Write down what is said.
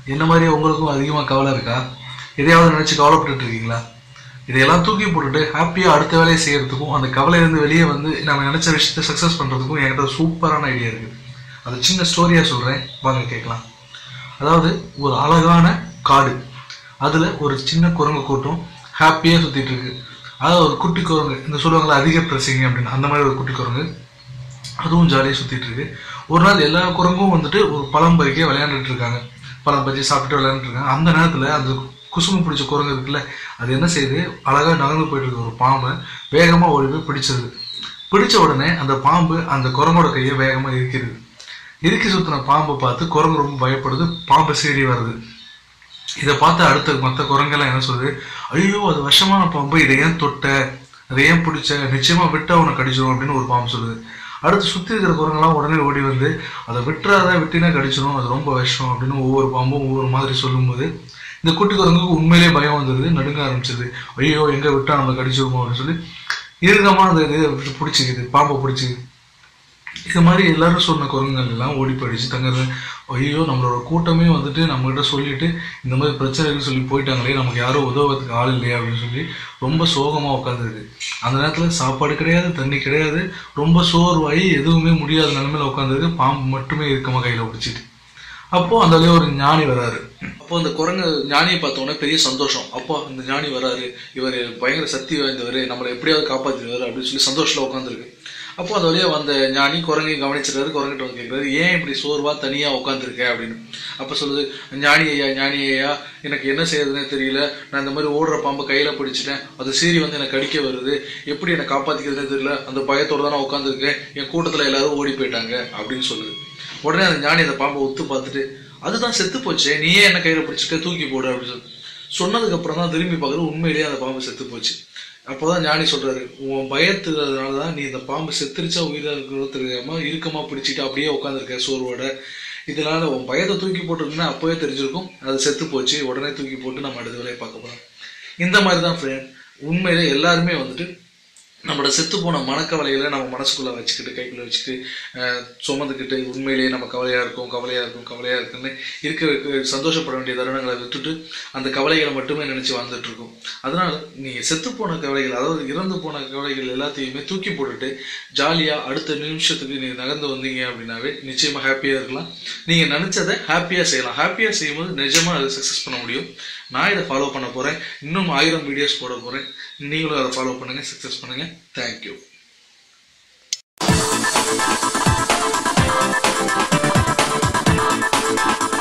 என்ன மாதிரி உங்களுக்கும் அதிகமாக கவலை இருக்கா எதையாவது நினச்சி கவலைப்பட்டுட்டு இருக்கீங்களா இதையெல்லாம் தூக்கி போட்டுட்டு ஹாப்பியாக அடுத்த வேலையை செய்யறதுக்கும் அந்த கவலையிலேருந்து வெளியே வந்து நம்ம நினச்ச விஷயத்தை சக்ஸஸ் பண்ணுறதுக்கும் என்கிட்ட சூப்பரான ஐடியா இருக்குது அது சின்ன ஸ்டோரியாக சொல்கிறேன் வாங்க கேட்கலாம் அதாவது ஒரு அழகான காடு அதில் ஒரு சின்ன குரங்கு கூட்டம் ஹாப்பியாக சுற்றிட்டு இருக்கு அதாவது ஒரு குட்டி குரங்கு இந்த சொல்லுவாங்களா அதிக பிரசிங்க அப்படின்னு அந்த மாதிரி ஒரு குட்டி குரங்கு அதுவும் ஜாலியாக சுற்றிட்டு இருக்கு ஒரு நாள் எல்லா குரங்கும் வந்துட்டு ஒரு பழம் பறிக்க விளையாண்டுட்டு இருக்காங்க பழம் பறிச்சு சாப்பிட்டு விளையாண்டுட்டு இருக்காங்க அந்த நேரத்தில் அந்த குசுமு பிடிச்ச குரங்கு இருக்குல்ல அது என்ன செய்யுது அழகாக நகர்ந்து போயிட்டு இருக்க ஒரு பாம்பை வேகமாக ஓடி போய் பிடிச்சிருது பிடிச்ச உடனே அந்த பாம்பு அந்த குரங்கோட கையை வேகமாக இருக்கிறது இறுக்கி சுத்தின பாம்பை பார்த்து குரங்கு ரொம்ப பயப்படுது பாம்பு சீறி வருது இதை பார்த்து அடுத்த மற்ற குரங்கெல்லாம் என்ன சொல்லுது ஐயோ அது விஷமான பாம்பு இதை ஏன் தொட்ட அதை ஏன் பிடிச்ச நிச்சயமா விட்டு அவனை கடிச்சிடும் அப்படின்னு ஒரு பாம்பு சொல்லுது அடுத்து சுற்றி இருக்கிற குரங்கெல்லாம் உடனே ஓடி வந்து அதை விட்டுறாத விட்டினா கடிச்சிடும் அது ரொம்ப விஷம் அப்படின்னு ஒவ்வொரு பாம்பும் ஒவ்வொரு மாதிரி சொல்லும்போது இந்த குட்டி குரங்குக்கு உண்மையிலேயே பயம் வந்துடுது நடுங்க ஆரம்பிச்சிருது ஐயோ எங்க விட்டா நம்ம கடிச்சிருமோ அப்படின்னு சொல்லி இறுக்கமா அந்த இதை பிடிச்சிக்குது பாம்பை பிடிச்சிக்குது இது மாதிரி எல்லாரும் சொன்ன குரங்குகள் எல்லாம் ஓடி போயிடுச்சு தங்குறது ஐயோ நம்மளோட கூட்டமே வந்துட்டு நம்மகிட்ட சொல்லிட்டு இந்த மாதிரி பிரச்சனைகள் சொல்லி போயிட்டாங்களே நமக்கு யாரும் உதவுறதுக்கு ஆள் இல்லையா அப்படின்னு சொல்லி ரொம்ப சோகமாக உட்காந்துருக்கு அந்த நேரத்தில் சாப்பாடு கிடையாது தண்ணி கிடையாது ரொம்ப சோர்வாகி எதுவுமே முடியாத நிலைமையில உட்காந்துருக்கு பாம்பு மட்டுமே இருக்கமா கையில் பிடிச்சிட்டு அப்போ அந்த வழியா ஒரு ஞானி வராரு அப்போ அந்த குரங்கு ஞானியை பார்த்த உடனே பெரிய சந்தோஷம் அப்போ இந்த ஞானி வராரு இவர் பயங்கர சக்தி வாய்ந்தவர் நம்மளை எப்படியாவது காப்பாற்றிடுவார் அப்படின்னு சொல்லி சந்தோஷத்துல உட்காந்துருக்கு அப்போ அந்த வழியா வந்த ஞானி குரங்கையும் கவனிச்சிருக்காரு குரங்கிட்ட வந்து கேட்குறாரு ஏன் இப்படி சோர்வா தனியா உட்காந்துருக்க அப்படின்னு அப்ப சொல்லுது ஞானி ஐயா ஞானி ஐயா எனக்கு என்ன செய்யறதுனே தெரியல நான் இந்த மாதிரி ஓடுற பாம்பை கையில பிடிச்சிட்டேன் அது சீறி வந்து எனக்கு கடிக்க வருது எப்படி என்னை காப்பாத்திக்கிறதுனே தெரியல அந்த பயத்தோட தான் நான் உட்காந்துருக்கேன் என் கூட்டத்துல எல்லாரும் ஓடி போயிட்டாங்க அப்படின்னு சொல்லுது உடனே அந்த ஞானி அந்த பாம்பை ஒத்து பார்த்துட்டு அதுதான் செத்து போச்சே நீ ஏன் என்ன கையில பிடிச்சிக்க தூக்கி போடு அப்படின்னு சொல்லி சொன்னதுக்கு அப்புறம் தான் திரும்பி பார்க்குறது உண்மையிலேயே அந்த பாம்பு செத்து போச்சு அப்போதான் ஞானி சொல்றாரு உன் பயத்துறதுனால தான் நீ இந்த பாம்பு செத்துருச்சா உயிரா இருக்கிறதோ தெரியாம இறுக்கமா பிடிச்சிட்டு அப்படியே உட்காந்துருக்க சோர்வோட இதனால உன் பயத்தை தூக்கி போட்டுருந்தா அப்பவே தெரிஞ்சிருக்கும் அது செத்து போச்சு உடனே தூக்கி போட்டு நம்ம அடுத்த வேலையை பார்க்க போறோம் இந்த மாதிரி தான் ஃப்ரெண்ட் உண்மையிலே எல்லாருமே வந்துட்டு நம்மளோட செத்து போன மனக்கவலைகளை நம்ம மனசுக்குள்ள வச்சுக்கிட்டு கைக்குள்ள வச்சுக்கிட்டு அஹ், சுமந்துக்கிட்டு உண்மையிலேயே நம்ம கவலையா இருக்கும் கவலையா இருக்கும் கவலையா இருக்குன்னு இருக்க இருக்க சந்தோஷப்பட வேண்டிய தருணங்களை விட்டுட்டு அந்த கவலைகளை மட்டுமே நினைச்சு வாழ்ந்துட்டு இருக்கோம் அதனால நீங்க செத்து போன கவலைகள் அதாவது இறந்து போன கவலைகள் எல்லாத்தையுமே தூக்கி போட்டுட்டு ஜாலியா அடுத்த நிமிஷத்துக்கு நீங்க நகர்ந்து வந்தீங்க அப்படின்னாவே நிச்சயமா ஹாப்பியா இருக்கலாம் நீங்க நினைச்சதை ஹாப்பியா செய்யலாம் ஹாப்பியா செய்யும்போது நிஜமா அதை சக்சஸ் பண்ண முடியும் நான் இதை ஃபாலோ பண்ண போறேன் இன்னும் ஆயிரம் வீடியோஸ் போட போறேன் நீங்களும் அதை ஃபாலோ பண்ணுங்க சக்சஸ் பண்ணுங்க தேங்க்யூ